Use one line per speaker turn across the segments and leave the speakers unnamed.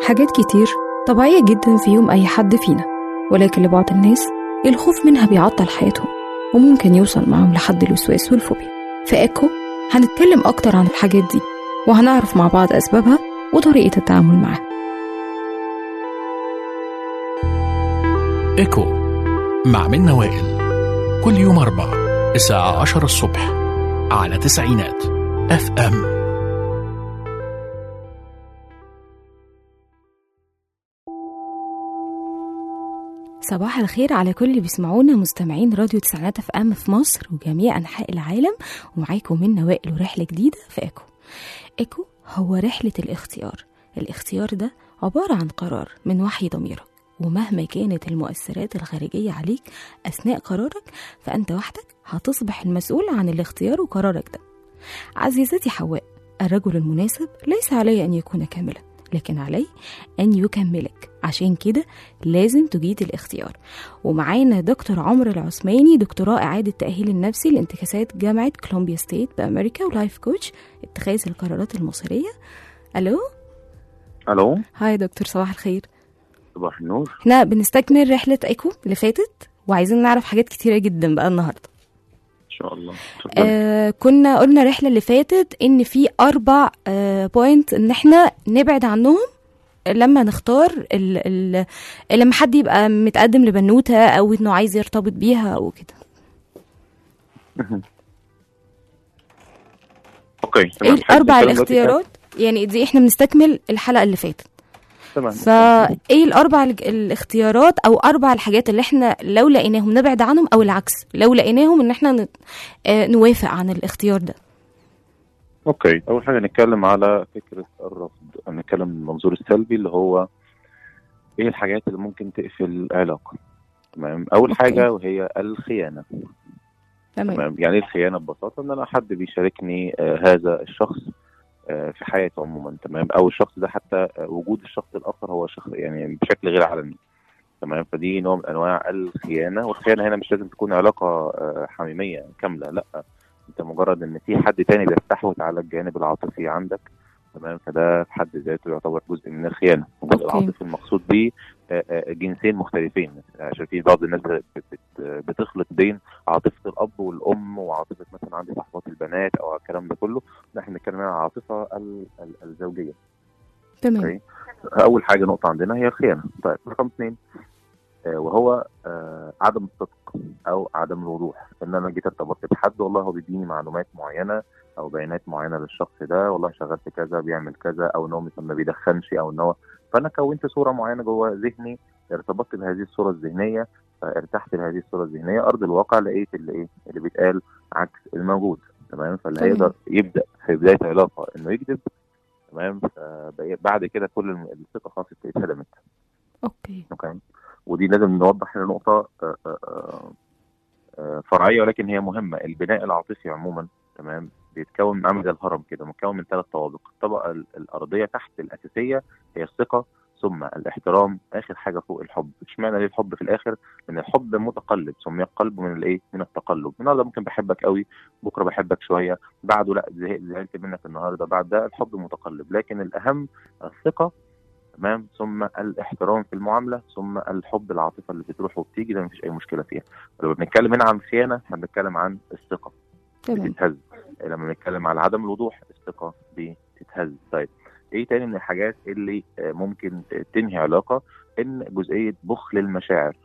حاجات كتير طبيعية جدا في يوم أي حد فينا ولكن لبعض الناس الخوف منها بيعطل حياتهم وممكن يوصل معاهم لحد الوسواس والفوبيا في إيكو هنتكلم أكتر عن الحاجات دي وهنعرف مع بعض أسبابها وطريقة التعامل معاها
ايكو مع منى وائل كل يوم أربع الساعة عشرة الصبح على تسعينات اف ام
صباح الخير على كل اللي بيسمعونا مستمعين راديو تسعينات اف ام في مصر وجميع انحاء العالم ومعاكم من وائل ورحله جديده في ايكو ايكو هو رحله الاختيار الاختيار ده عباره عن قرار من وحي ضميرك ومهما كانت المؤثرات الخارجيه عليك اثناء قرارك فانت وحدك هتصبح المسؤول عن الاختيار وقرارك ده عزيزتي حواء الرجل المناسب ليس عليه ان يكون كاملا لكن عليه ان يكملك عشان كده لازم تجيد الاختيار ومعانا دكتور عمر العثماني دكتوراه إعادة تأهيل النفسي لانتكاسات جامعة كولومبيا ستيت بأمريكا ولايف كوتش اتخاذ القرارات المصيرية ألو
الو
هاي دكتور صباح الخير
صباح النور
احنا بنستكمل رحلة ايكو اللي فاتت وعايزين نعرف حاجات كتيرة جدا بقى النهاردة
ان شاء الله اتفضل.
آه كنا قلنا الرحلة اللي فاتت ان في اربع آه بوينت ان احنا نبعد عنهم لما نختار ال ال لما حد يبقى متقدم لبنوتة او انه عايز يرتبط بيها او كده
اوكي
ايه
تمام
الاربع
حلو. الكلام دلوقتي
الاختيارات يعني دي احنا بنستكمل الحلقة اللي فاتت
تمام
فايه الاربع ال- الاختيارات او اربع الحاجات اللي احنا لو لقيناهم نبعد عنهم او العكس لو لقيناهم ان احنا ن- آه، نوافق عن الاختيار ده
اوكي اول حاجه نتكلم على فكره الرفض نتكلم من المنظور السلبي اللي هو ايه الحاجات اللي ممكن تقفل علاقه تمام اول
أوكي.
حاجه وهي الخيانه
تمام
تمام يعني ايه الخيانه ببساطه ان انا حد بيشاركني آه هذا الشخص آه في حياته عموما تمام او الشخص ده حتى آه وجود الشخص الاخر هو شخص يعني بشكل غير علني تمام فدي نوع من انواع الخيانه والخيانه هنا مش لازم تكون علاقه آه حميميه كامله لا انت مجرد ان في حد تاني بيستحوذ على الجانب العاطفي عندك تمام فده في حد ذاته يعتبر جزء من الخيانه الجزء
أوكي.
العاطفي المقصود بيه آه، آه، جنسين مختلفين عشان في بعض الناس بت- بت- بتخلط بين عاطفه الاب والام وعاطفه مثلا عندي صحبات البنات او الكلام ده كله لا احنا بنتكلم عن العاطفه ال- ال- الزوجيه
تمام
أوكي. اول حاجه نقطه عندنا هي الخيانه طيب رقم اثنين آه، وهو آه، عدم الصدق او عدم الوضوح ان انا جيت ارتبطت بحد والله هو بيديني معلومات معينه او بيانات معينه للشخص ده والله شغال في كذا بيعمل كذا او ان هو مثلا ما بيدخنش او ان هو فانا كونت صوره معينه جوه ذهني ارتبطت بهذه الصوره الذهنيه فارتحت لهذه الصوره الذهنيه ارض الواقع لقيت اللي ايه اللي بيتقال عكس الموجود تمام فاللي
تمام.
هيقدر يبدا في بدايه علاقه انه يكذب تمام فبقى- بعد كده كل الم- الثقه خلاص اتهدمت
اوكي
اوكي ودي لازم نوضح هنا نقطه آه، آه، آه، آه، فرعيه ولكن هي مهمه البناء العاطفي عموما تمام بيتكون من عامل زي الهرم كده متكون من ثلاث طوابق الطبقه ال- الارضيه تحت الاساسيه هي الثقه ثم الاحترام اخر حاجه فوق الحب اشمعنى ليه الحب في الاخر لان الحب متقلب سمي القلب من الايه من التقلب النهارده ممكن بحبك قوي بكره بحبك شويه بعده لا زهقت زعلت منك النهارده بعد ده الحب متقلب لكن الاهم الثقه تمام ثم الاحترام في المعامله ثم الحب العاطفه اللي بتروح وبتيجي ده مفيش اي مشكله فيها لما بنتكلم هنا عن خيانه احنا بنتكلم عن الثقه
تمام
بتتهز لما بنتكلم على عدم الوضوح الثقه بتتهز طيب ايه تاني من الحاجات اللي آه، ممكن ت- تنهي علاقه ان جزئيه بخل المشاعر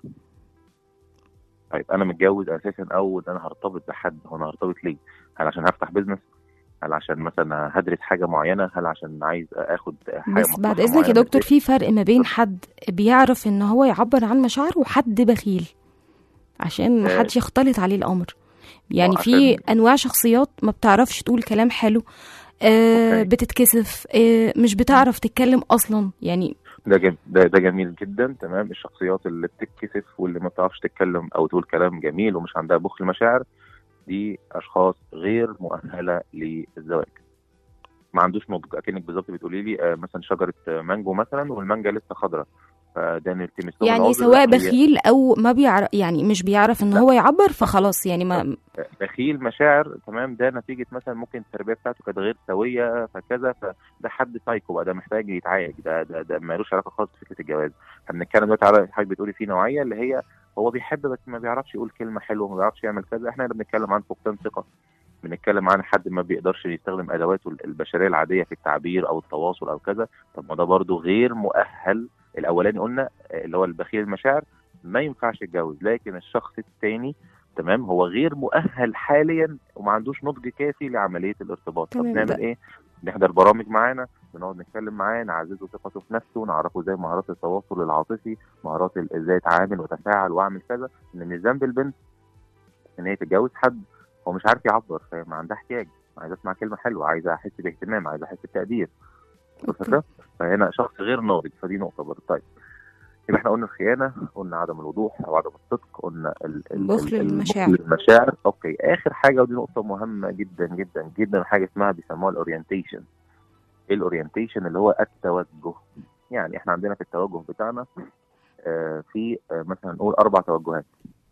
طيب انا متجوز اساسا او ان انا هرتبط بحد هو انا هرتبط ليه هل عشان هفتح بيزنس هل عشان مثلا هدرس حاجه معينه هل عشان عايز اخد حاجه
بس بعد
مصلحة
اذنك يا
معينة
دكتور في فرق ما بين حد بيعرف ان هو يعبر عن مشاعره وحد بخيل عشان
آه.
محدش يختلط عليه الامر يعني
آه،
في
عشان-
انواع شخصيات ما بتعرفش تقول كلام حلو آه
أوكي.
بتتكسف آه مش بتعرف تتكلم اصلا يعني
ده جم... ده, ده جميل جدا تمام الشخصيات اللي بتتكسف واللي ما بتعرفش تتكلم او تقول كلام جميل ومش عندها بخل مشاعر دي اشخاص غير مؤهله للزواج ما عندوش نضج اكنك بالظبط بتقولي لي آه مثلا شجره آه، مانجو مثلا والمانجا لسه خضراء فده نلتمس لهم
يعني
العذر.
سواء
لا، هي
بخيل او ما بيعرف يعني مش بيعرف ان هو يعبر فخلاص يعني ما
بخيل مشاعر تمام ده نتيجه مثلا ممكن التربيه بتاعته كانت غير سويه فكذا فده حد سايكو بقى ده محتاج يتعالج ده ده ده مالوش علاقه خالص بفكره الجواز احنا بنتكلم دلوقتي على حاجه بتقولي في نوعيه اللي هي هو بيحب بس ما بيعرفش يقول كلمه حلوه ما بيعرفش يعمل كذا احنا هنا بنتكلم عن فقدان ثقه بنتكلم عن حد ما بيقدرش يستخدم ادواته البشريه العاديه في التعبير او التواصل او كذا طب ما ده برضه غير مؤهل الاولاني قلنا آه، اللي هو البخيل المشاعر ما ينفعش يتجوز لكن الشخص الثاني تمام هو غير مؤهل حاليا وما عندوش نضج كافي لعمليه الارتباط طب
تمام،
نعمل
ده-
ايه نحضر برامج معانا بنقعد نتكلم معاه نعززه ثقته في نفسه نعرفه ازاي مهارات التواصل العاطفي مهارات ال- ازاي اتعامل واتفاعل واعمل كذا ان من ذنب البنت ان هي تتجوز حد هو مش عارف يعبر فهي ما عندها احتياج عايزه اسمع كلمه حلوه عايزه احس باهتمام عايزه احس بتقدير الفكره فهنا شخص غير ناضج فدي نقطه برضه طيب يبقى احنا قلنا الخيانه قلنا عدم الوضوح او عدم الصدق قلنا ال- ال-
بخل
ال-
المشاعر.
بخل المشاعر اوكي اخر حاجه ودي نقطه مهمه جدا جدا جدا حاجه اسمها بيسموها الاورينتيشن ايه الاورينتيشن اللي هو التوجه يعني احنا عندنا في التوجه بتاعنا آه في آه مثلا نقول اربع توجهات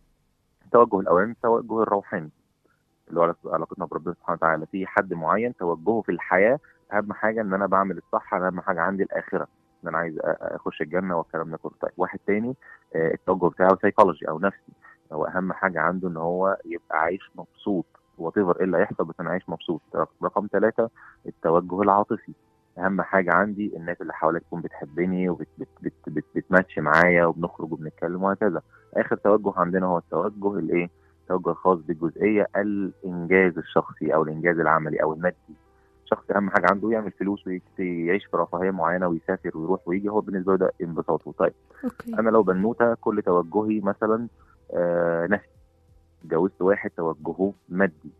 التوجه الاولاني التوجه الروحاني اللي هو علاق- علاقتنا بربنا سبحانه وتعالى في حد معين توجهه في الحياه اهم حاجه ان انا بعمل الصح أنا اهم حاجه عندي الاخره ان انا عايز أ- اخش الجنه والكلام ده كله طيب واحد تاني آه، التوجه بتاعه سيكولوجي او نفسي هو اهم حاجه عنده ان هو يبقى عايش مبسوط وات ايه اللي هيحصل بس انا عايش مبسوط رقم ثلاثة التوجه العاطفي اهم حاجه عندي الناس اللي حواليا تكون بتحبني وبتماتش معايا وبنخرج وبنتكلم وهكذا اخر توجه عندنا هو التوجه الايه التوجه الخاص بالجزئيه الانجاز الشخصي او الانجاز العملي او المادي شخص اهم حاجه عنده يعمل فلوس ويعيش في رفاهيه معينه ويسافر ويروح ويجي هو بالنسبه له ده انبساطه طيب
اوكي
انا لو بنوته كل توجهي مثلا آه نفسي اتجوزت واحد توجهه مادي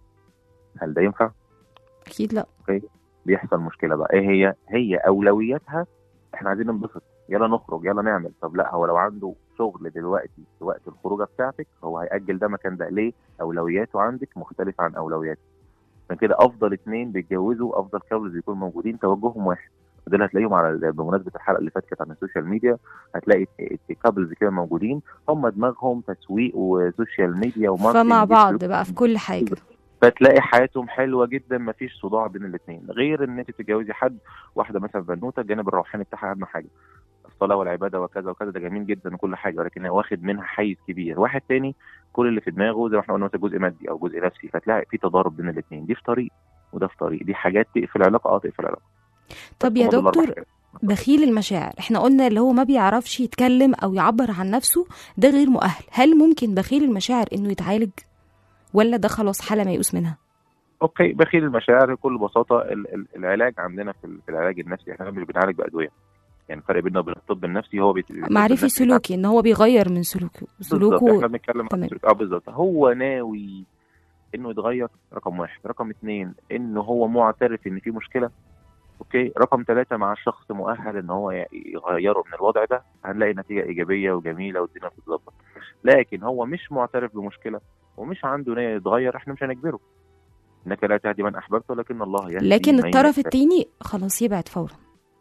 هل ده ينفع؟
اكيد لا
بيحصل مشكله بقى ايه هي؟ هي اولوياتها احنا عايزين ننبسط يلا نخرج يلا نعمل طب لا هو لو عنده شغل دلوقتي في وقت الخروجه بتاعتك هو هيأجل ده مكان ده ليه؟ اولوياته عندك مختلفه عن اولوياتي عشان كده افضل اثنين بيتجوزوا افضل كابلز بيكونوا موجودين توجههم واحد دول هتلاقيهم على بمناسبه الحلقه اللي فاتت كانت عن السوشيال ميديا هتلاقي كابلز كده موجودين هم دماغهم تسويق وسوشيال ميديا وماركتنج
فمع بعض
يفرقوا.
بقى في كل حاجه
فتلاقي حياتهم حلوه جدا مفيش صداع بين الاثنين غير ان انت تتجوزي حد واحده مثلا بنوته الجانب الروحاني بتاعها اهم حاجه الصلاه والعباده وكذا وكذا ده جميل جدا وكل حاجه ولكن هو واخد منها حيز كبير واحد تاني كل اللي في دماغه زي ما احنا قلنا مثلا جزء مادي او جزء نفسي فتلاقي في تضارب بين الاثنين دي في طريق وده في طريق دي حاجات تقفل العلاقه اه تقفل العلاقه
طب
بس
يا
هما دول الأربع
دكتور
حاجات.
بخيل المشاعر احنا قلنا اللي هو ما بيعرفش يتكلم او يعبر عن نفسه ده غير مؤهل هل ممكن بخيل المشاعر انه يتعالج ولا ده خلاص حاله ميؤوس منها
اوكي بخيل المشاعر بكل بساطه ال- ال- العلاج عندنا في ال- في العلاج النفسي احنا مش بنعالج بادويه يعني الفرق بيننا وبين الطب النفسي هو بيت... الطب
معرفي
النفسي
سلوكي ان هو بيغير من سلوكه
بالظبط احنا
سلوكه
بنتكلم عن
تمام.
السلوك اه بالظبط هو ناوي انه يتغير رقم واحد رقم اثنين انه هو معترف ان في مشكله اوكي رقم ثلاثة مع الشخص مؤهل ان هو ي- يغيره من الوضع ده هنلاقي نتيجة ايجابية وجميلة والدنيا بتتظبط لكن هو مش معترف بمشكلة ومش عنده نية يتغير احنا مش هنجبره انك لا تهدي من احببت ولكن الله يهدي
لكن
من
الطرف
يشاء.
التاني خلاص يبعد فورا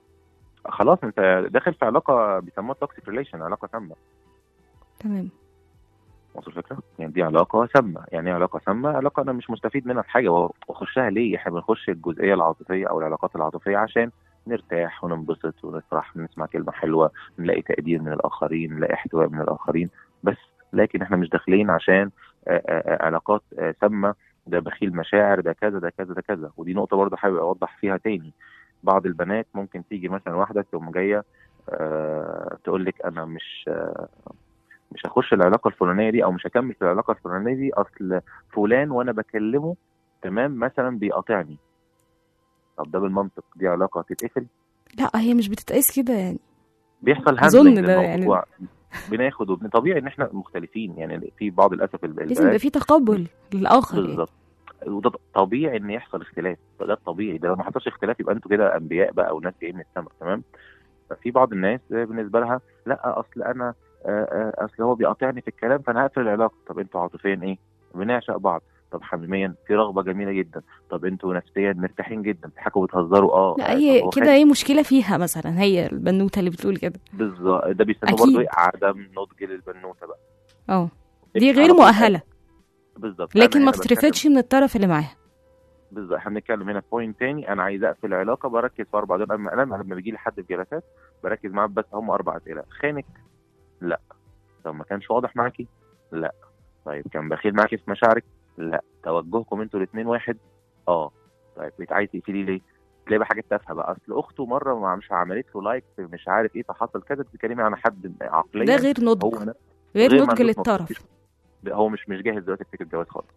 خلاص انت داخل في علاقة بيسموها توكسيك ريليشن علاقة سامة
تمام
وصل الفكره؟ يعني دي علاقه سامه، يعني ايه علاقه سامه؟ علاقه انا مش مستفيد منها في حاجه واخشها ليه؟ احنا بنخش الجزئيه العاطفيه او العلاقات العاطفيه عشان نرتاح وننبسط ونفرح ونسمع كلمه حلوه، نلاقي تقدير من الاخرين، نلاقي احتواء من الاخرين، بس لكن احنا مش داخلين عشان آه، آه، آه، علاقات آه، سامه ده بخيل مشاعر ده كذا ده كذا ده كذا، ودي نقطه برضه حابب اوضح فيها تاني. بعض البنات ممكن تيجي مثلا واحده تقوم جايه آه، تقول لك انا مش آه، مش هخش العلاقه الفلانيه دي او مش هكمل في العلاقه الفلانيه دي اصل فلان وانا بكلمه تمام مثلا بيقاطعني طب ده بالمنطق دي علاقه تتقفل
لا هي مش بتتقاس كده يعني
بيحصل
أظن
هاندلنج
ده
للموضوع بناخد وبن... طبيعي ان احنا مختلفين يعني في بعض للاسف الب-
لازم يبقى في تقبل للاخر يعني.
بالظبط وده طبيعي ان يحصل اختلاف ده الطبيعي ده لو ما حصلش اختلاف يبقى انتوا كده انبياء بقى او ناس جايين من السماء تمام ففي بعض الناس بالنسبه لها لا اصل انا آه، آه، اصل هو بيقاطعني في الكلام فانا هقفل العلاقه طب انتوا عاطفيا ايه؟ بنعشق بعض طب حميميا في رغبه جميله جدا طب انتوا نفسيا مرتاحين جدا بتضحكوا بتهزروا اه
لا
آه،
هي
طب هو
كده
خايف.
ايه مشكله فيها مثلا هي البنوته اللي بتقول كده
بالظبط ده بيسموه
أكيد.
برضه ايه عدم نضج للبنوته بقى
اه دي غير
على طول
مؤهله
بالظبط
لكن
أنا
ما
هنا بتكلم-
تترفضش من الطرف اللي معاها
بالظبط احنا بنتكلم هنا في بوينت تاني انا عايز اقفل العلاقه بركز في اربع دول انا أنا لما بيجي لي حد في جلسات بركز معاه بس هم اربع اسئله خانك لا طب ما كانش واضح معاكي لا طيب كان بخيل معاكي في مشاعرك لا توجهكم انتوا الاثنين واحد اه طيب بقيت عايز تقفلي ليه تلاقي بقى حاجات تافهه بقى اصل اخته مره ما مش عملت له لايك في مش عارف ايه فحصل كذا بتتكلمي عن حد عقليا
ده غير
هو
نضج
نفسه
غير
غير ما
نضج
عندوش
للطرف
مبسوط. هو مش مش جاهز دلوقتي لفكره الجواز خالص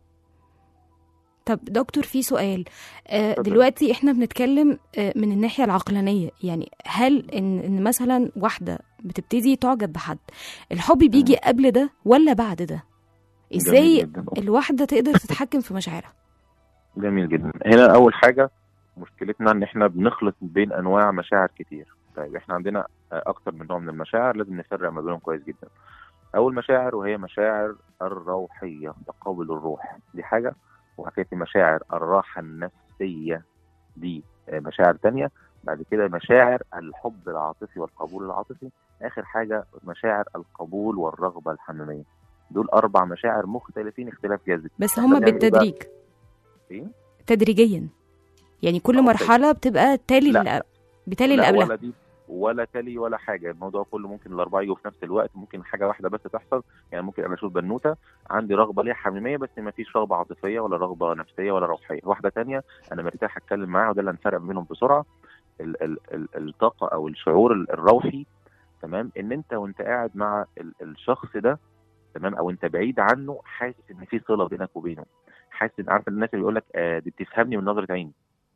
طب دكتور في سؤال آه
اتفضل.
دلوقتي احنا بنتكلم آه من الناحيه العقلانيه يعني هل ان ان مثلا واحده بتبتدي تعجب بحد الحب بيجي قبل ده ولا بعد ده
جميل
ازاي
جدا.
الواحده تقدر تتحكم في مشاعرها
جميل جدا هنا اول حاجه مشكلتنا ان احنا بنخلط بين انواع مشاعر كتير طيب احنا عندنا آه، اكتر من نوع من المشاعر لازم نفرق ما بينهم كويس جدا اول مشاعر وهي مشاعر الروحيه تقابل الروح دي حاجه وحكايه مشاعر الراحه النفسيه دي آه، مشاعر تانية بعد كده مشاعر الحب العاطفي والقبول العاطفي اخر حاجه مشاعر القبول والرغبه الحميميه دول اربع مشاعر مختلفين اختلاف جذري
بس هما
هنعمل إيه بقى؟
بالتدريج
إيه؟
تدريجيا يعني كل
آه،
مرحله بتبقى تالي
لا.
اللي بتالي اللي
لا
قبلها
ولا دي ولا تلي ولا حاجه الموضوع كله ممكن الاربعه يجوا في نفس الوقت ممكن حاجه واحده بس تحصل يعني ممكن انا اشوف بنوته عندي رغبه ليها حميميه بس ما فيش رغبه عاطفيه ولا رغبه نفسيه ولا روحيه واحده تانية انا مرتاح اتكلم معاها وده اللي هنفرق بينهم بسرعه ال ال ال الطاقه او الشعور ال- الروحي تمام ان انت وانت قاعد مع ال الشخص ده تمام او انت بعيد عنه حاسس ان في صله بينك وبينه حاسس ان عارف الناس اللي يقول لك آه دي بتفهمني من نظره عيني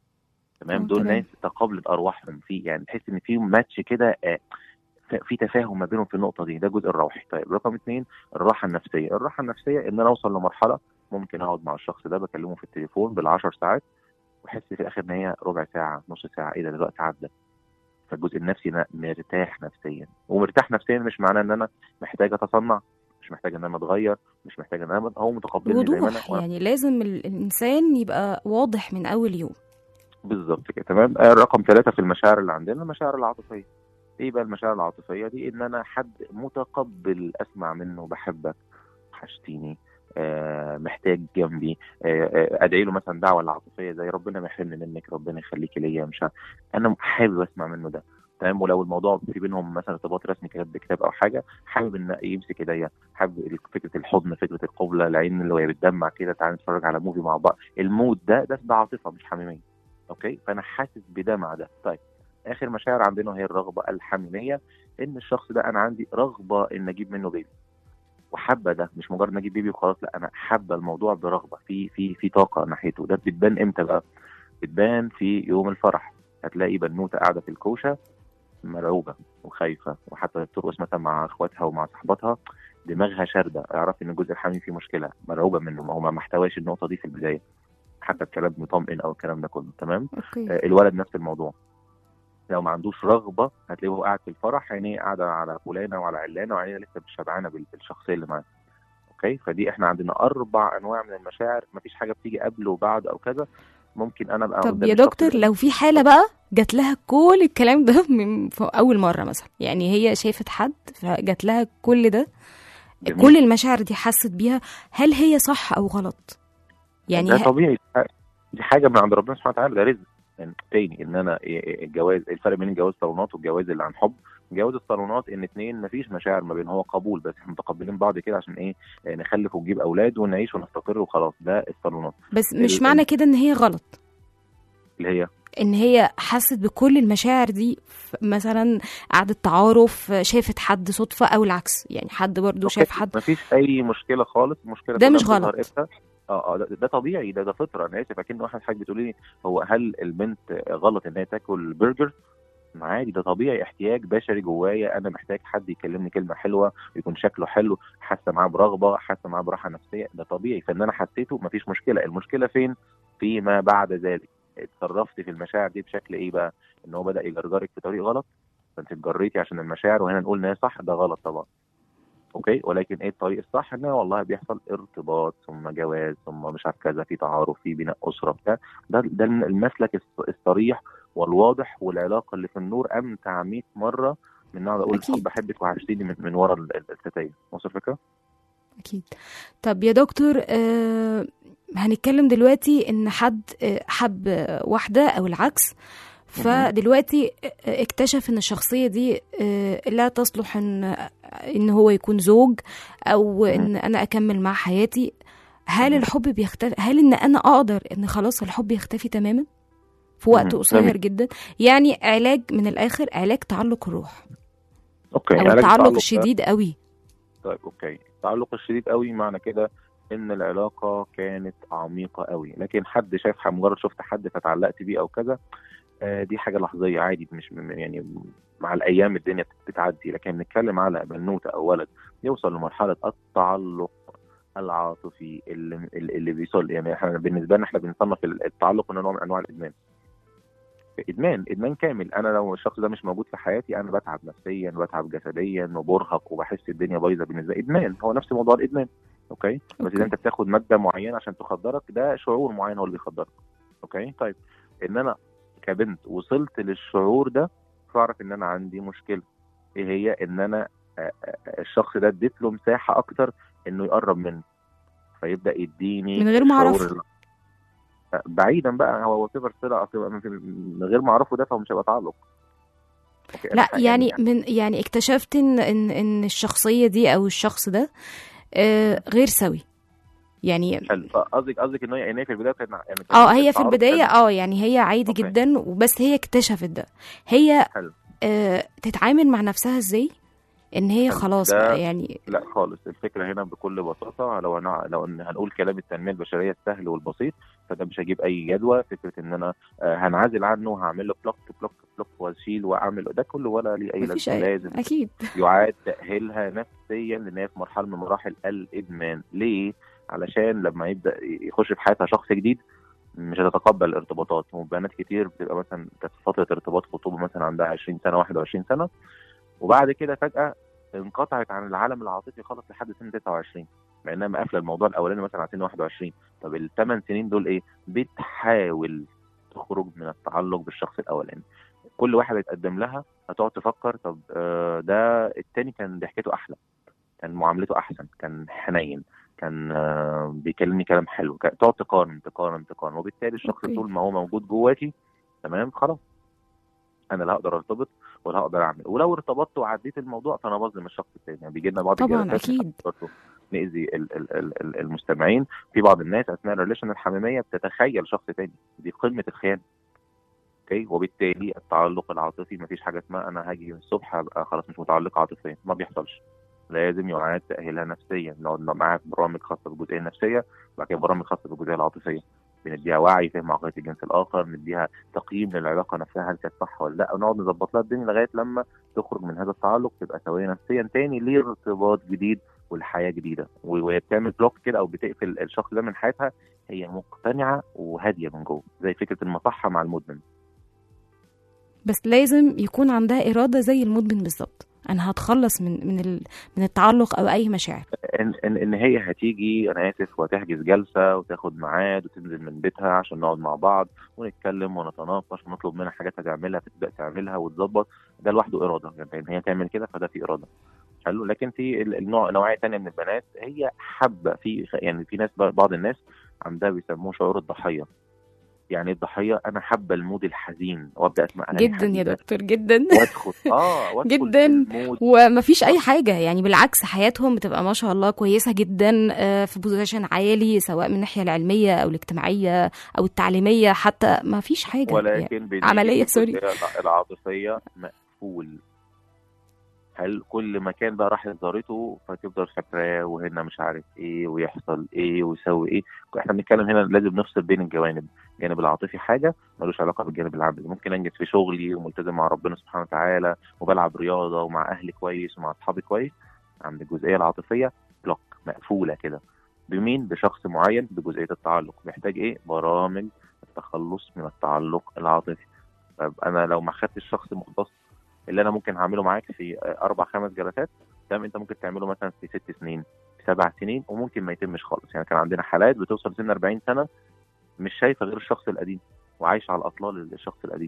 تمام
آه،
دول
تمام.
ناس تقابلت ارواحهم في يعني تحس ان في ماتش كده آه، ف- في تفاهم ما بينهم في النقطه دي ده الجزء الروحي طيب رقم اثنين الراحه النفسيه الراحه النفسيه ان انا اوصل لمرحله ممكن اقعد مع الشخص ده بكلمه في التليفون بالعشر ساعات واحس في الاخر ان هي ربع ساعه نص ساعه ايه ده الوقت عدى فالجزء النفسي انا مرتاح نفسيا ومرتاح نفسيا مش معناه ان انا محتاج اتصنع مش محتاج ان انا اتغير مش محتاج ان انا هو متقبلني زي ما انا
وضوح
وأنا
يعني لازم ال- الانسان يبقى واضح من اول يوم
بالظبط كده تمام آه، رقم ثلاثة في المشاعر اللي عندنا المشاعر العاطفية ايه بقى المشاعر العاطفية دي ان انا حد متقبل اسمع منه بحبك وحشتيني آه محتاج جنبي آه آه ادعي له مثلا دعوه العاطفيه زي ربنا ما يحرمني منك ربنا يخليكي ليا مش عارف. انا حابب اسمع منه ده تمام ولو الموضوع في بينهم مثلا ارتباط رسمي كتاب بكتاب او حاجه حابب ان يمسك ايديا حابب فكره الحضن فكره القبله العين اللي وهي بتدمع كده تعالى نتفرج على موفي مع بعض المود ده ده ده عاطفه مش حميميه اوكي فانا حاسس بده مع ده طيب اخر مشاعر عندنا هي الرغبه الحميميه ان الشخص ده انا عندي رغبه ان اجيب منه بيبي وحابه ده مش مجرد ان اجيب بيبي وخلاص لا انا حابه الموضوع برغبه في في في طاقه ناحيته ده بتبان امتى بقى بتبان في يوم الفرح هتلاقي بنوته قاعده في الكوشه مرعوبه وخايفه وحتى بترقص مثلا مع اخواتها ومع صحباتها دماغها شارده اعرف ان الجزء الحميمي فيه مشكله مرعوبه منه ما هو ما محتواش النقطه دي في البدايه حتى الكلام مطمئن او الكلام ده كله تمام
اوكي
آه، الولد نفس الموضوع لو ما عندوش رغبه هتلاقيه هو قاعد في الفرح عينيه قاعده على فلانه وعلى علانه وعينيه لسه مش شبعانه بال- بالشخصيه اللي معاه اوكي فدي احنا عندنا اربع انواع من المشاعر مفيش حاجه بتيجي قبل وبعد او كذا ممكن انا ابقى
طب
قدام
يا
الشخص
دكتور
ده.
لو في حاله بقى جات لها كل الكلام ده من في اول مره مثلا يعني هي شافت حد فجات لها كل ده
جميل.
كل المشاعر دي حست بيها هل هي صح او غلط يعني
ده
ه-
طبيعي دي حاجه من عند ربنا سبحانه وتعالى ده رزق يعني تاني ان انا الجواز الفرق بين الجواز صالونات والجواز اللي عن حب جواز الصالونات ان اتنين مفيش مشاعر ما بين هو قبول بس احنا متقبلين بعض كده عشان ايه آه، نخلف ونجيب اولاد ونعيش ونستقر وخلاص ده الصالونات
بس مش
ال-
معنى كده ان هي غلط
اللي هي
ان هي حست بكل المشاعر دي ف- مثلا قعدت تعارف شافت حد صدفه او العكس يعني حد برضو شاف حد
مفيش اي مشكله خالص المشكله
ده
كلها
مش
بتظهر
غلط.
امتى اه اه ده, ده طبيعي ده ده فطره انا اسف اكن واحد حاجه بتقولي لي هو هل البنت غلط ان هي تاكل برجر عادي ده طبيعي احتياج بشري جوايا انا محتاج حد يكلمني كلمه حلوه يكون شكله حلو حاسه معاه برغبه حاسه معاه براحه نفسيه ده طبيعي فان انا حسيته مفيش مشكله المشكله فين فيما بعد ذلك اتصرفت في المشاعر دي بشكل ايه بقى ان هو بدا يجرجرك في طريق غلط فانت اتجريتي عشان المشاعر وهنا نقول ان هي صح ده غلط طبعا اوكي ولكن ايه الطريق الصح ان والله بيحصل ارتباط ثم جواز ثم مش عارف كذا في تعارف في بناء اسره بتاع ده ده المسلك الص- الصريح والواضح والعلاقه اللي في النور امتع 100 مره من ان اقعد اقول
أكيد.
بحبك وحشتيني من, من ورا ال- ال- الستاير وصل الفكره؟
أكيد طب يا دكتور آه هنتكلم دلوقتي إن حد آه، حب آه، واحدة أو العكس فدلوقتي آه، اكتشف إن الشخصية دي آه، لا تصلح إن إن هو يكون زوج أو إن أنا أكمل مع حياتي هل
مم.
الحب بيختفي هل إن أنا أقدر إن خلاص الحب يختفي تماما في وقت
مم.
قصير
جميل.
جدا يعني علاج من الآخر علاج تعلق الروح
اوكي
أو
علاج
التعلق
ده-
الشديد قوي
طيب اوكي التعلق الشديد قوي معنى كده ان العلاقه كانت عميقه قوي لكن حد شايف مجرد شفت حد فتعلقت بيه او كذا آه، دي حاجه لحظيه عادي مش م- يعني مع الايام الدنيا بتعدي لكن بنتكلم على بنوته او ولد يوصل لمرحله التعلق العاطفي اللي اللي بيوصل يعني احنا بالنسبه لنا احنا بنصنف التعلق انه نوع من انواع الادمان ادمان ادمان كامل انا لو الشخص ده مش موجود في حياتي انا بتعب نفسيا بتعب جسديا وبرهق وبحس الدنيا بايظه بالنسبه لي ادمان هو نفس موضوع الادمان اوكي بس
أوكي.
اذا انت بتاخد ماده معينه عشان تخدرك ده شعور معين هو اللي بيخدرك اوكي طيب ان انا كبنت وصلت للشعور ده فاعرف ان انا عندي مشكله ايه هي ان انا آه، آه، الشخص ده اديت له مساحه اكتر انه يقرب مني فيبدا يديني
من غير ما
الشعور
أعرفه.
ال- آه، بعيدا بقى هو وات ايفر طلع أصل من من غير ما اعرفه ده فهو مش هيبقى تعلق أوكي، أنا
لا
ح-
يعني من يعني اكتشفت ان ان ان الشخصيه دي او الشخص ده آه غير سوي يعني
حلو فقصدك قصدك ان هي إن هي في البدايه كانت يعني كانت
اه هي في
التعارف
البدايه
كان-
اه يعني هي عادي
أوكي.
جدا بس هي اكتشفت ده هي
حلو.
آه تتعامل مع نفسها ازاي ان هي
حلو.
خلاص
ده-
بقى يعني
لا خالص الفكره هنا بكل بساطه لو انا لو ان هنقول كلام التنميه البشريه السهل والبسيط فده مش هجيب اي جدوى فكره ان انا آه، هنعزل عنه هعمل له بلوك بلوك بلوك واشيل واعمل ده كله ولا ليه اي
مفيش
لازمه
أي-
لازم
اكيد
يعاد تاهيلها نفسيا لان هي في مرحله من مراحل الادمان ليه علشان لما يبدا يخش في حياتها شخص جديد مش هتتقبل الارتباطات وبنات كتير بتبقى مثلا كانت في فتره ارتباط خطوبه مثلا عندها 20 سنه 21 سنه وبعد كده فجاه انقطعت عن العالم العاطفي خالص لحد سن 29 مع انها مقفله الموضوع الاولاني مثلا على سن 21 طب الثمان سنين دول ايه؟ بتحاول تخرج من التعلق بالشخص الاولاني كل واحد هيتقدم لها هتقعد تفكر طب آه، ده التاني كان ضحكته احلى كان معاملته احسن كان حنين كان آه، بيكلمني كلام حلو كان- تقعد تقارن تقارن تقارن وبالتالي الشخص
أوكي.
طول ما هو موجود جواكي تمام خلاص انا لا اقدر ارتبط ولا هقدر اعمل ولو ارتبطت وعديت الموضوع فانا بظلم الشخص التاني يعني بيجي لنا بعض
طبعاً،
الجلسات
أكيد.
برضه نأذي ال- ال- ال- ال- المستمعين في بعض الناس اثناء الريليشن الحميميه بتتخيل شخص تاني دي قمه الخيانه اوكي وبالتالي التعلق العاطفي مفيش حاجه اسمها انا هاجي الصبح ابقى خلاص مش متعلقه عاطفيا ما بيحصلش لازم يعاد تاهيلها نفسيا نقعد معاها في برامج خاصه بالجزئيه النفسيه وبعد كده برامج خاصه بالجزئيه العاطفيه بنديها وعي فهم عقليه الجنس الاخر نديها تقييم للعلاقه نفسها هل كانت صح ولا لا ونقعد نظبط لها الدنيا لغايه لما تخرج من هذا التعلق تبقى سويه نفسيا تاني لارتباط جديد والحياه جديده وهي بتعمل بلوك كده او بتقفل الشخص ده من حياتها هي مقتنعه وهاديه من جوه زي فكره المصحه مع المدمن
بس لازم يكون عندها اراده زي المدمن بالظبط انا هتخلص من من ال- من التعلق او اي مشاعر
ان ان ان هي هتيجي انا اسف وهتحجز جلسه وتاخد ميعاد وتنزل من بيتها عشان نقعد مع بعض ونتكلم ونتناقش ونطلب منها حاجات هتعملها فتبدا تعملها وتظبط ده لوحده اراده يعني ان هي تعمل كده فده في اراده حلو لكن في ال- النوع نوعيه ثانيه من البنات هي حابه في يعني في ناس بعض الناس عندها بيسموه شعور الضحيه يعني الضحيه انا حابه المود الحزين وابدا اسمع اغاني
جدا يا
حزينة
دكتور جدا
وادخل اه وادخل
جداً.
في المود
ومفيش اي حاجه يعني بالعكس حياتهم بتبقى ما شاء الله كويسه جدا آه، في بوزيشن عالي سواء من الناحيه العلميه او الاجتماعيه او التعليميه حتى ما فيش حاجه يعني
ولكن بنيجي
عملية،
في
سوري.
الجزئية العاطفية مقفول هل كل مكان بقى راح زارته فتفضل فاكراه وهنا مش عارف ايه ويحصل ايه ويسوي ايه احنا بنتكلم هنا لازم نفصل بين الجوانب الجانب العاطفي حاجه ملوش علاقه بالجانب العملي ممكن انجز في شغلي وملتزم مع ربنا سبحانه وتعالى وبلعب رياضه ومع اهلي كويس ومع اصحابي كويس عند الجزئيه العاطفيه بلوك مقفوله كده بمين بشخص معين بجزئيه التعلق محتاج ايه برامج التخلص من التعلق العاطفي طب انا لو ما خدتش شخص مختص اللي انا ممكن هعمله معاك في اربع خمس جلسات تمام انت ممكن تعمله مثلا في ست سنين في سبع سنين وممكن ما يتمش خالص يعني كان عندنا حالات بتوصل سن 40 سنه مش شايفه غير الشخص القديم وعايشه على الاطلال الشخص القديم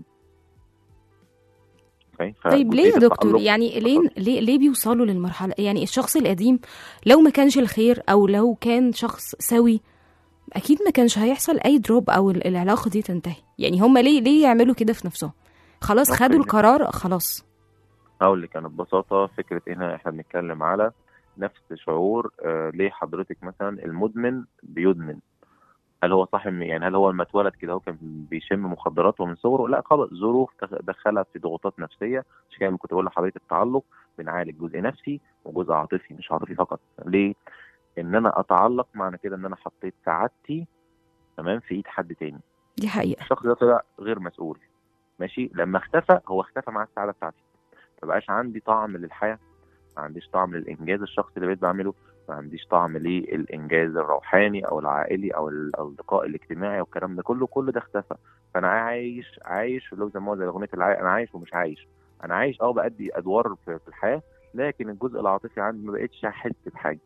أوكي؟
طيب ليه يا
فجزئية
دكتور
التألق
يعني ليه ليه ليه بيوصلوا للمرحله يعني الشخص القديم لو ما كانش الخير او لو كان شخص سوي اكيد ما كانش هيحصل اي دروب او ال- العلاقه دي تنتهي يعني هم ليه ليه يعملوا كده في نفسهم خلاص
أوكي.
خدوا القرار خلاص
هقول لك انا ببساطه فكره هنا احنا بنتكلم على نفس شعور آه ليه حضرتك مثلا المدمن بيدمن هل هو صاحب يعني هل هو لما اتولد كده هو كان بيشم مخدرات ومن صغره لا خلاص ظروف دخ- دخلها في ضغوطات نفسيه عشان كده كنت بقول لحضرتك التعلق بنعالج جزء نفسي وجزء عاطفي مش عاطفي فقط ليه ان انا اتعلق معنى كده ان انا حطيت سعادتي تمام في ايد حد تاني
دي حقيقه
الشخص ده طلع غير مسؤول ماشي لما اختفى هو اختفى مع السعاده بتاعتي ما بقاش عندي طعم للحياه ما عنديش طعم للانجاز الشخصي اللي بقيت بعمله ما عنديش طعم للانجاز الروحاني او العائلي او الاصدقاء الاجتماعي والكلام ده كله كل ده اختفى فانا عايش عايش اللي هو زي ما هو زي اغنيه العاي... انا عايش ومش عايش انا عايش اه بادي ادوار في في الحياه لكن الجزء العاطفي عندي ما بقتش احس بحاجه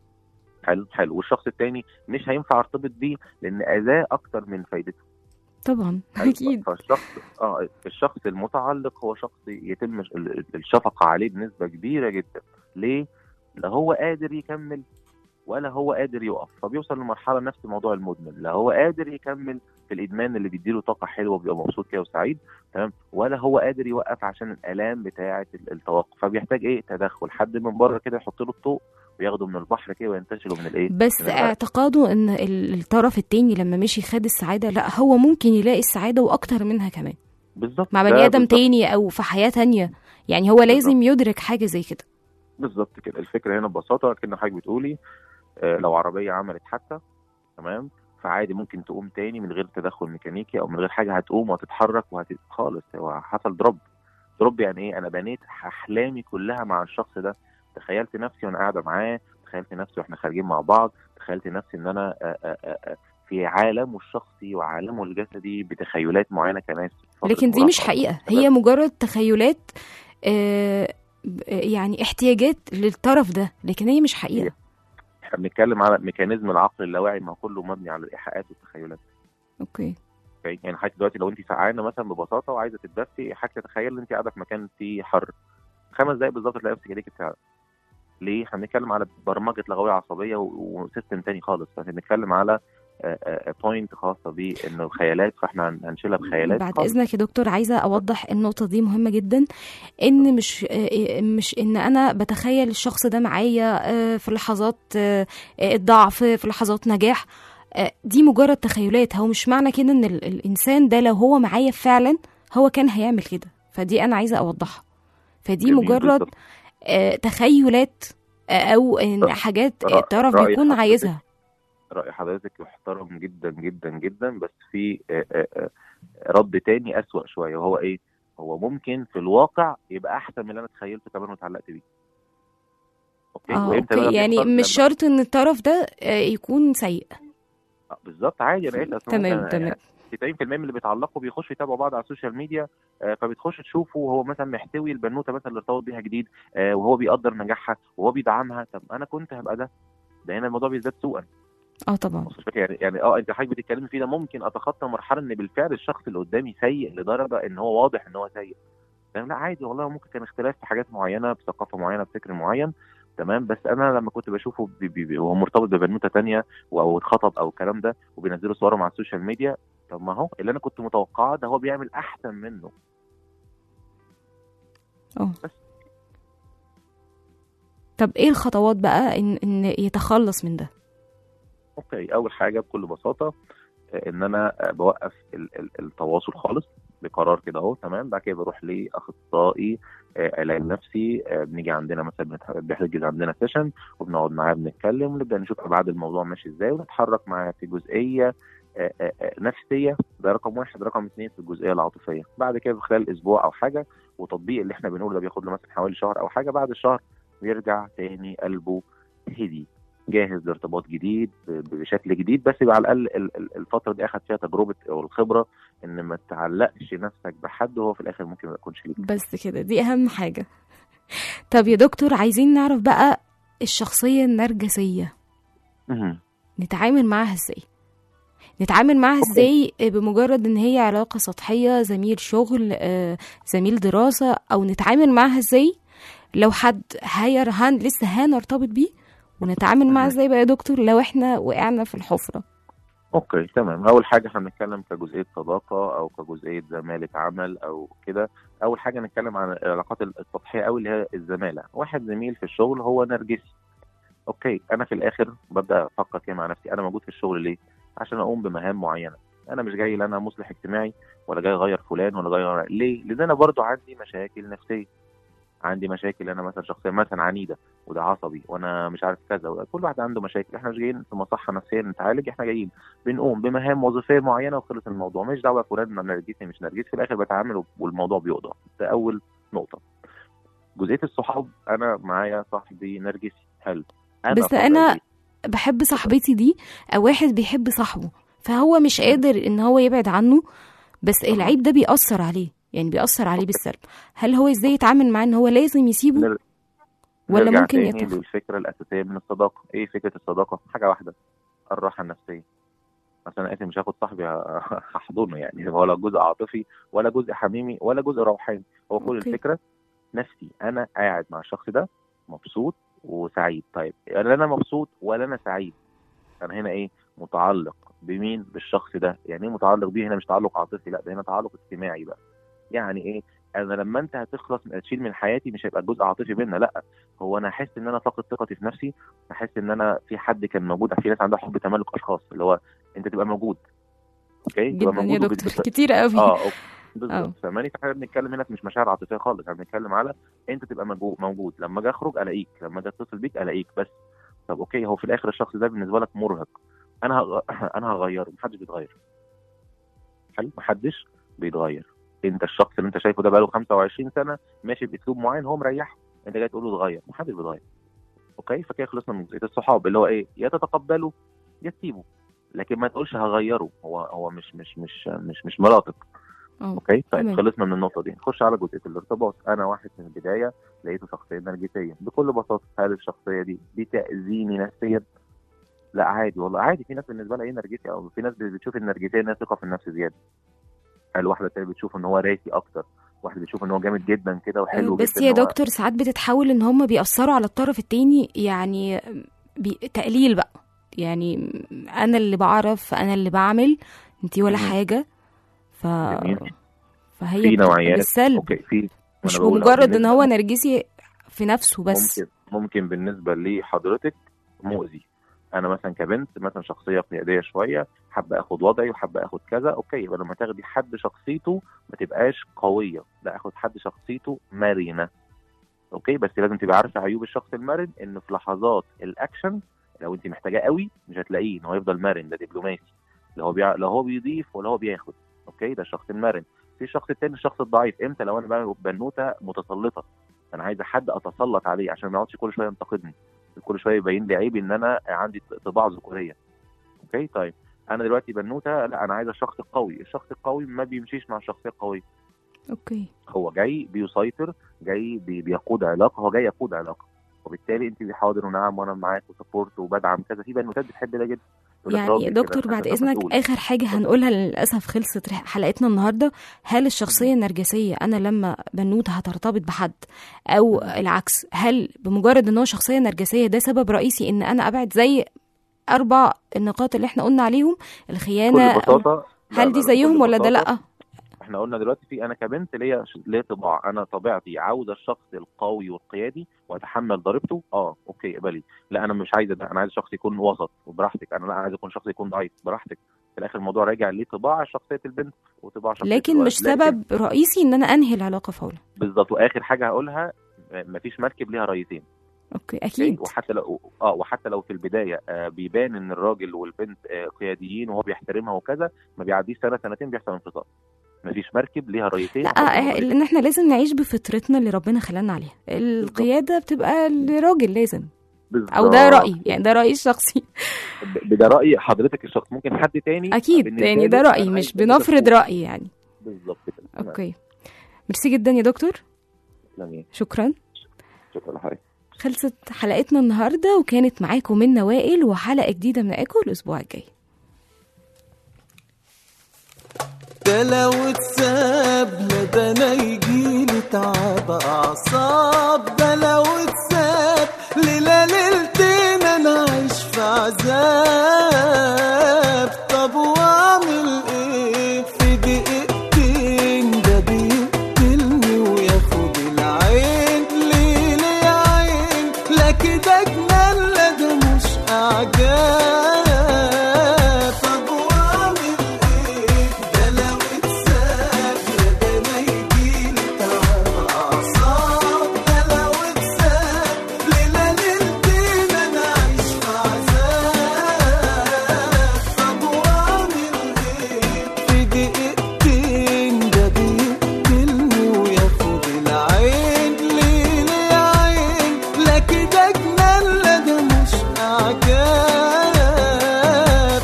حلو حلو والشخص التاني مش هينفع ارتبط بيه لان اذاه اكتر من فايدته
طبعا
حلو؟
اكيد
فالشخص اه الشخص المتعلق هو شخص يتم ال- ال- الشفقه عليه بنسبه كبيره جدا ليه؟ لا هو قادر يكمل ولا هو قادر يقف فبيوصل لمرحله نفس موضوع المدمن لا هو قادر يكمل في الادمان اللي بيديله طاقه حلوه وبيبقى مبسوط كده وسعيد تمام ولا هو قادر يوقف عشان الالام بتاعه ال- التوقف فبيحتاج ايه تدخل حد من بره كده يحط له الطوق وياخده من البحر كده وينتشله من الايه
بس
من الغرق.
اعتقاده ان ال- الطرف التاني لما مشي خد السعاده لا هو ممكن يلاقي السعاده واكتر منها كمان
بالظبط
مع
ده
بني ادم
بالظبط.
تاني او في حياه تانية يعني هو لازم يدرك حاجه زي كده
بالظبط كده الفكره هنا ببساطه كأن حضرتك بتقولي آه، لو عربيه عملت حادثه تمام فعادي ممكن تقوم تاني من غير تدخل ميكانيكي او من غير حاجه هتقوم وهتتحرك وهت خالص هو حصل دروب دروب يعني ايه انا بنيت احلامي كلها مع الشخص ده تخيلت نفسي وانا قاعده معاه تخيلت نفسي واحنا خارجين مع بعض تخيلت نفسي ان انا آه، آه، آه، آه، في عالمه الشخصي وعالمه الجسدي بتخيلات معينه كناس فترة
لكن دي مش
مراهقة.
حقيقه هي مجرد تخيلات آه، ب- يعني احتياجات للطرف ده لكن هي مش حقيقه
احنا بنتكلم على ميكانيزم العقل اللاواعي ما هو كله مبني على الايحاءات والتخيلات
اوكي
اوكي يعني حضرتك دلوقتي لو انت سقعانه مثلا ببساطه وعايزه تتدفي حضرتك تتخيل ان انت قاعده في مكان فيه حر خمس دقايق بالظبط تلاقي نفسك ايديك بتعرق ليه؟ احنا بنتكلم على برمجه لغويه عصبيه و- وسيستم تاني خالص فاحنا بنتكلم على بوينت خاصه بانه الخيالات فاحنا هن- هنشيلها بخيالات
بعد
خالص.
اذنك يا دكتور عايزه اوضح النقطه دي مهمه جدا ان مش آه، مش ان انا بتخيل الشخص ده معايا آه، في لحظات آه، الضعف في لحظات نجاح آه، دي مجرد تخيلات هو مش معنى كده ان ال- الانسان ده لو هو معايا فعلا هو كان هيعمل كده فدي انا عايزه اوضحها فدي
جميل
مجرد
بالظبط.
آه، تخيلات آه، او ان
رأي-
حاجات
رأي-
الطرف
رأي
بيكون
حضرتك
عايزها
راي حضرتك محترم جدا جدا جدا بس في آه، آه، آه، رد تاني اسوأ شويه وهو ايه؟ هو ممكن في الواقع يبقى احسن من اللي انا تخيلته كمان واتعلقت بيه. اوكي
اه
وامتى بقى
اوكي يعني
بيحصل؟
مش
لما-
شرط ان الطرف ده آه، يكون سيء
آه، بالظبط عادي انا قلت أصل
تمام
ممكن
تمام
90% من اللي بيتعلقوا بيخشوا يتابعوا بعض على السوشيال ميديا آه، فبتخش تشوفه وهو مثلا محتوي البنوته مثلا اللي ارتبط بيها جديد آه، وهو بيقدر نجاحها وهو بيدعمها طب انا كنت هبقى ده ده هنا الموضوع بيزداد سوءا
اه طبعا
وصل فكرة؟ يعني يعني اه انت حضرتك بتتكلمي فيه ده ممكن اتخطى مرحله ان بالفعل الشخص اللي قدامي سيء لدرجه ان هو واضح ان هو سيء تمام لا عادي والله ممكن كان اختلاف في حاجات معينه بثقافه معينه بفكر معين تمام بس انا لما كنت بشوفه بي بي بي وهو مرتبط ببنوته تانية او اتخطب او الكلام ده وبينزلوا صوره مع السوشيال ميديا طب ما هو اللي انا كنت متوقعه ده هو بيعمل احسن منه
اه طب ايه الخطوات بقى ان ان يتخلص من ده
اوكي اول حاجه بكل بساطه آه، ان انا آه، بوقف ال- ال- التواصل خالص بقرار كده اهو تمام بعد كده بروح لاخصائي آه، علاج نفسي آه، بنيجي عندنا مثلا بنت- بيحجز عندنا سيشن وبنقعد معاه بنتكلم ونبدا نشوف ابعاد الموضوع ماشي ازاي ونتحرك معاه في جزئيه آه، آه، آه، نفسيه ده رقم واحد رقم اثنين في الجزئيه العاطفيه بعد كده في خلال اسبوع او حاجه وتطبيق اللي احنا بنقوله ده بياخد له مثلا حوالي شهر او حاجه بعد الشهر بيرجع تاني قلبه هدي جاهز لارتباط جديد ب- بشكل جديد بس يبقى على الاقل ال- ال- الفتره دي اخد فيها تجربه او الخبره ان ما تعلقش نفسك بحد وهو في الاخر ممكن ما يكونش ليك
بس كده دي اهم حاجه طب يا دكتور عايزين نعرف بقى الشخصيه النرجسيه
مهم.
نتعامل معاها ازاي نتعامل معاها
أوكي.
ازاي بمجرد ان هي علاقة سطحية زميل شغل آه، زميل دراسة او نتعامل معاها ازاي لو حد هير هن لسه هنرتبط بيه ونتعامل معاه
مهم.
ازاي بقى يا دكتور لو احنا وقعنا في الحفرة
اوكي تمام اول حاجه احنا بنتكلم كجزئيه صداقه او كجزئيه زماله عمل او كده اول حاجه نتكلم عن العلاقات السطحيه قوي اللي هي الزماله واحد زميل في الشغل هو نرجسي اوكي انا في الاخر ببدا افكر كده مع نفسي انا موجود في الشغل ليه عشان اقوم بمهام معينه انا مش جاي لا انا مصلح اجتماعي ولا جاي اغير فلان ولا جاي أغير... ليه لان انا برضو عندي مشاكل نفسيه عندي مشاكل انا مثلا شخصيه مثلا عنيده وده عصبي وانا مش عارف كذا كل واحد عنده مشاكل احنا مش جايين في مصحه نفسيه نتعالج احنا جايين بنقوم بمهام وظيفيه معينه وخلص الموضوع مش دعوه فلان نرجسي مش نرجسي في الاخر بتعامل والموضوع بيقضى ده اول نقطه جزئيه الصحاب انا معايا صاحبي نرجسي حلو أنا
بس
طبعاً
أنا
دي-
بحب صاحبتي دي او واحد بيحب صاحبه فهو مش قادر ان هو يبعد عنه بس العيب ده بيأثر عليه يعني بيأثر عليه بالسلب هل هو ازاي يتعامل معاه ان هو لازم يسيبه
نر-
ولا
نرجع
ممكن
تاني
يتخ...
للفكره الاساسيه من الصداقه ايه فكره الصداقه حاجه واحده الراحه النفسيه عشان انا اسف مش هاخد صاحبي ه- هحضنه يعني ولا جزء عاطفي ولا جزء حميمي ولا جزء روحاني هو كل
أوكي.
الفكره نفسي انا قاعد مع الشخص ده مبسوط وسعيد طيب لا انا مبسوط ولا انا سعيد انا هنا ايه متعلق بمين بالشخص ده يعني ايه متعلق بيه هنا مش تعلق عاطفي لا ده هنا تعلق اجتماعي بقى يعني ايه انا لما انت هتخلص تشيل من حياتي مش هيبقى جزء عاطفي بينا لا هو انا احس ان انا فاقد ثقتي في نفسي احس ان انا في حد كان موجود في ناس عندها حب تملك اشخاص اللي هو انت تبقى موجود اوكي تبقى
جدا يا
موجود
دكتور
وبت-
كتير قوي
اه أوكي.
آه.
بالظبط فماني احنا بنتكلم هنا مش مشاعر عاطفيه خالص احنا بنتكلم على انت تبقى موجو- موجود لما اجي اخرج الاقيك لما اجي اتصل بيك الاقيك بس طب اوكي هو في الاخر الشخص ده بالنسبه لك مرهق انا هغ... انا هغيره محدش بيتغير حلو محدش بيتغير انت الشخص اللي انت شايفه ده بقاله 25 سنه ماشي باسلوب معين هو مريحه انت جاي تقول له اتغير محدش بيتغير اوكي فكده خلصنا من جزئيه الصحاب اللي هو ايه يا تتقبله يا تسيبه لكن ما تقولش هغيره هو هو مش مش مش مش مش مراتك
اه
اوكي طيب
تمام.
خلصنا من النقطه دي نخش على جزئيه الارتباط انا واحد من البدايه لقيته شخصيه نرجسيه بكل بساطه هل الشخصيه دي بتاذيني نفسيا لا عادي والله عادي في ناس بالنسبه لها ايه نرجسي او في ناس بتشوف النرجسيه انها ثقه في النفس زياده هل واحده تانية بتشوف ان هو راسي اكتر واحده بتشوف ان هو جامد جدا كده وحلو
بس
جدا
يا
إن هو-
دكتور ساعات بتتحول ان هم بيأثروا على الطرف التاني يعني بي... تقليل بقى يعني انا اللي بعرف انا اللي بعمل انتي ولا
مهم.
حاجة ف
جميل.
فهي
في
بتبقى
نوعيات
بالسلب
اوكي في
مش
أنا بقول أهو
بمجرد ان
بالنسبة-
هو نرجسي في نفسه بس
ممكن ممكن بالنسبه لحضرتك مؤذي انا مثلا كبنت مثلا شخصيه قياديه شويه حابه اخد وضعي وحابه اخد كذا اوكي يبقى لما تاخدي حد شخصيته ما تبقاش قويه لا اخد حد شخصيته مرنه اوكي بس لازم تبقى عارفه عيوب الشخص المرن انه في لحظات الاكشن لو انت محتاجاه قوي مش هتلاقيه ان هو يفضل مرن ده دبلوماسي لا هو بيع... لا هو بيضيف ولا هو بياخد اوكي ده الشخص المرن في الشخص التاني الشخص الضعيف امتى لو انا بقى بنوته متسلطه انا عايز حد اتسلط عليه عشان ما يقعدش كل شويه ينتقدني كل شويه يبين لي عيب ان انا عندي طباع ذكوريه اوكي طيب انا دلوقتي بنوته لا انا عايز الشخص القوي الشخص القوي ما بيمشيش مع الشخصيه القويه
اوكي
هو جاي بيسيطر جاي بي- بيقود علاقه هو جاي يقود علاقه وبالتالي انت حاضر ونعم وانا معاك وسبورت وبدعم كذا في بنوتات بتحب ده جدا تقول لك
يعني
راجل
يا
كده،
دكتور بعد
حاسس
اذنك
مسؤول.
اخر حاجه هنقولها للاسف خلصت رح- حلقتنا النهارده هل الشخصيه النرجسيه انا لما بنوته هترتبط بحد او العكس هل بمجرد ان هو شخصيه نرجسيه ده سبب رئيسي ان انا ابعد زي اربع النقاط اللي احنا قلنا عليهم الخيانه
بكل بساطه لا،
هل
لا،
دي
لا،
زيهم
بكل
ولا ده
بساطة
لا
احنا قلنا دلوقتي في انا كبنت ليا ليا طباع انا طبيعتي عاوزه الشخص القوي والقيادي واتحمل ضريبته اه اوكي اقبلي لا انا مش عايزه ده انا عايز شخص يكون وسط وبراحتك انا لا عايز يكون شخص يكون ضعيف براحتك في الاخر الموضوع راجع لطباع شخصيه البنت وطباع شخصيه
لكن
الولد.
مش سبب رئيسي ان انا انهي العلاقه فورا
بالظبط واخر حاجه هقولها مفيش مركب ليها رئيسين
اوكي
أوكي؟
اكيد
وحتى لو اه وحتى لو في البدايه آه بيبان ان الراجل والبنت آه قياديين وهو بيحترمها وكذا ما بيعديش سنه سنتين بيحصل انفصال مفيش مركب ليها رئيسين
لا
أو أكتر من
آه،
رئيس.
لان احنا لازم نعيش بفطرتنا اللي ربنا خلانا عليها القياده بتبقى لراجل لازم او ده
بالظبط.
رايي يعني ده رايي الشخصي
ب- ده راي حضرتك الشخص ممكن حد تاني
اكيد
بالنسبة
يعني ده
له
رايي
أنا
مش
عايز كده
بنفرض
تكون.
رايي يعني
بالظبط كده تمام.
اوكي ميرسي جدا يا دكتور
تسلمي.
شكرا
خلصت ولا حاجه
خلصت حلقتنا النهارده وكانت معاكم من وائل وحلقه جديده من ايكو الاسبوع الجاي
ده لو اتساب لا ده انا يجيلي تعب اعصاب ده لو اتساب ليله ليلتين انا عايش في عذاب طب واعمل ايه في دقيقتين ده بيقتلني وياخد العين ليه ليه يا عين لا كده جنان لا ده مش اعجاب طب واعمل ايه ده لو اتساب لا ده انا يجيلي تعب اعصاب ده لو اتساب ليله ليلتين انا عايش في عذاب طب واعمل ايه في دقيقتين ده بيقتلني وياخد العين ليه ليه يا عين لا كده جنان لا ده مش اعجاب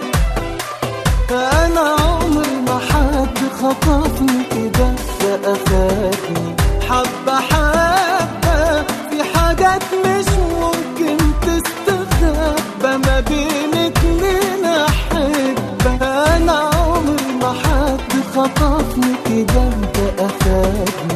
انا عمري ما حد خطفني كده ده اخدني حبه حبه في حاجات مش ممكن تستخبى ما بين اتنين احبه انا عمري ما حد خطفني كده ده اخدني